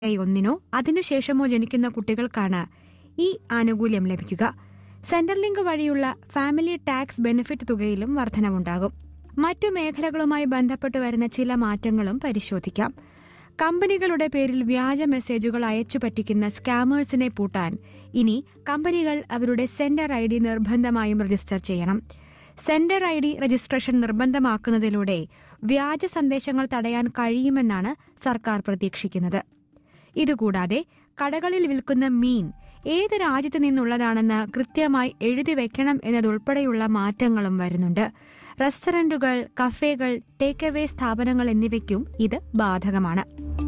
ായി ഒന്നിനോ അതിനുശേഷമോ ജനിക്കുന്ന കുട്ടികൾക്കാണ് ഈ ആനുകൂല്യം ലഭിക്കുക സെന്റർ ലിങ്ക് വഴിയുള്ള ഫാമിലി ടാക്സ് ബെനിഫിറ്റ് തുകയിലും വർധനവുണ്ടാകും മറ്റു മേഖലകളുമായി ബന്ധപ്പെട്ട് വരുന്ന ചില മാറ്റങ്ങളും പരിശോധിക്കാം കമ്പനികളുടെ പേരിൽ വ്യാജ മെസ്സേജുകൾ അയച്ചു പറ്റിക്കുന്ന സ്കാമേഴ്സിനെ പൂട്ടാൻ ഇനി കമ്പനികൾ അവരുടെ സെന്റർ ഐ ഡി നിർബന്ധമായും രജിസ്റ്റർ ചെയ്യണം സെന്റർ ഐ ഡി രജിസ്ട്രേഷൻ നിർബന്ധമാക്കുന്നതിലൂടെ വ്യാജ സന്ദേശങ്ങൾ തടയാൻ കഴിയുമെന്നാണ് സർക്കാർ പ്രതീക്ഷിക്കുന്നത് ഇതുകൂടാതെ കടകളിൽ വിൽക്കുന്ന മീൻ ഏത് രാജ്യത്ത് നിന്നുള്ളതാണെന്ന് കൃത്യമായി എഴുതി വെക്കണം എന്നതുൾപ്പെടെയുള്ള മാറ്റങ്ങളും വരുന്നുണ്ട് റെസ്റ്റോറന്റുകൾ കഫേകൾ ടേക്ക് അവേ സ്ഥാപനങ്ങൾ എന്നിവയ്ക്കും ഇത് ബാധകമാണ്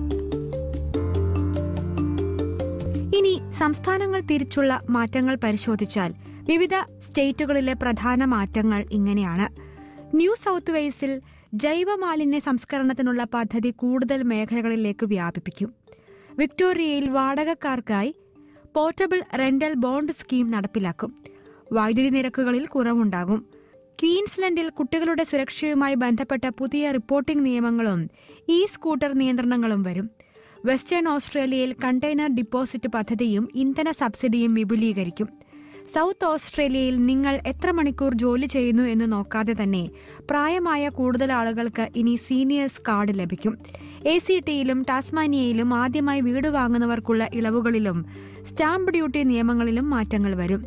ഇനി സംസ്ഥാനങ്ങൾ തിരിച്ചുള്ള മാറ്റങ്ങൾ പരിശോധിച്ചാൽ വിവിധ സ്റ്റേറ്റുകളിലെ പ്രധാന മാറ്റങ്ങൾ ഇങ്ങനെയാണ് ന്യൂ സൌത്ത് വെയിൽസിൽ ജൈവമാലിന്യ സംസ്കരണത്തിനുള്ള പദ്ധതി കൂടുതൽ മേഖലകളിലേക്ക് വ്യാപിപ്പിക്കും വിക്ടോറിയയിൽ വാടകക്കാർക്കായി പോർട്ടബിൾ റെന്റൽ ബോണ്ട് സ്കീം നടപ്പിലാക്കും വൈദ്യുതി നിരക്കുകളിൽ കുറവുണ്ടാകും ക്വീൻസ്ലൻഡിൽ കുട്ടികളുടെ സുരക്ഷയുമായി ബന്ധപ്പെട്ട പുതിയ റിപ്പോർട്ടിംഗ് നിയമങ്ങളും ഇ സ്കൂട്ടർ നിയന്ത്രണങ്ങളും വരും വെസ്റ്റേൺ ഓസ്ട്രേലിയയിൽ കണ്ടെയ്നർ ഡിപ്പോസിറ്റ് പദ്ധതിയും ഇന്ധന സബ്സിഡിയും വിപുലീകരിക്കും സൗത്ത് ഓസ്ട്രേലിയയിൽ നിങ്ങൾ എത്ര മണിക്കൂർ ജോലി ചെയ്യുന്നു എന്ന് നോക്കാതെ തന്നെ പ്രായമായ കൂടുതൽ ആളുകൾക്ക് ഇനി സീനിയേഴ്സ് കാർഡ് ലഭിക്കും എ സി ടിയിലും ടാസ്മാനിയയിലും ആദ്യമായി വീട് വാങ്ങുന്നവർക്കുള്ള ഇളവുകളിലും സ്റ്റാമ്പ് ഡ്യൂട്ടി നിയമങ്ങളിലും മാറ്റങ്ങൾ വരും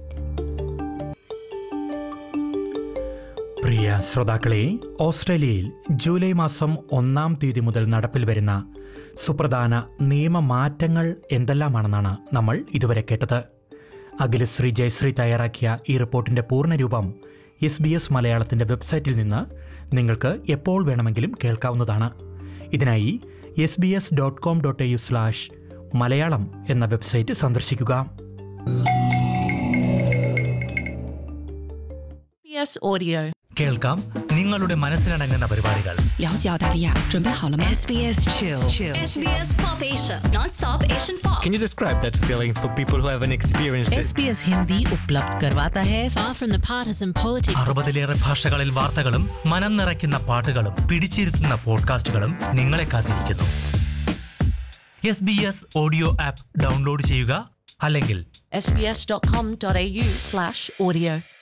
പ്രിയ ശ്രോതാക്കളെ ഓസ്ട്രേലിയയിൽ ജൂലൈ മാസം ഒന്നാം തീയതി മുതൽ നടപ്പിൽ വരുന്ന സുപ്രധാന നിയമമാറ്റങ്ങൾ എന്തെല്ലാമാണെന്നാണ് നമ്മൾ ഇതുവരെ കേട്ടത് അഖിലശ്രീ ജയശ്രീ തയ്യാറാക്കിയ ഈ റിപ്പോർട്ടിന്റെ പൂർണ്ണരൂപം എസ് ബി എസ് മലയാളത്തിന്റെ വെബ്സൈറ്റിൽ നിന്ന് നിങ്ങൾക്ക് എപ്പോൾ വേണമെങ്കിലും കേൾക്കാവുന്നതാണ് ഇതിനായി S B S dot com dot A U slash Malayalam എന്ന വെബ്സൈറ്റ് സന്ദർശിക്കുക SBS Audio. കേൾക്കാം നിങ്ങളുടെ മനസ്സിലടങ്ങുന്ന പരിപാടികൾ 了解澳大利亚，准备好了吗 SBS Chill. SBS Pop Asia, non-stop Asian pop. Can you describe that feeling for people who haven't experienced it? SBS Hindi उपलब्ध करवाता है Far from the partisan politics. അറുപതിലേറെ ഭാഷകളിൽ വാർത്തകളും മനം നിറയ്ക്കുന്ന പാട്ടുകളും പിടിച്ചിരുത്തുന്ന പോഡ്കാസ്റ്റുകളും നിങ്ങളെ കാത്തിരിക്കുന്നു S B S audio app download ചെയ്യുക അല്ലെങ്കിൽ sbs.com.au slash audio.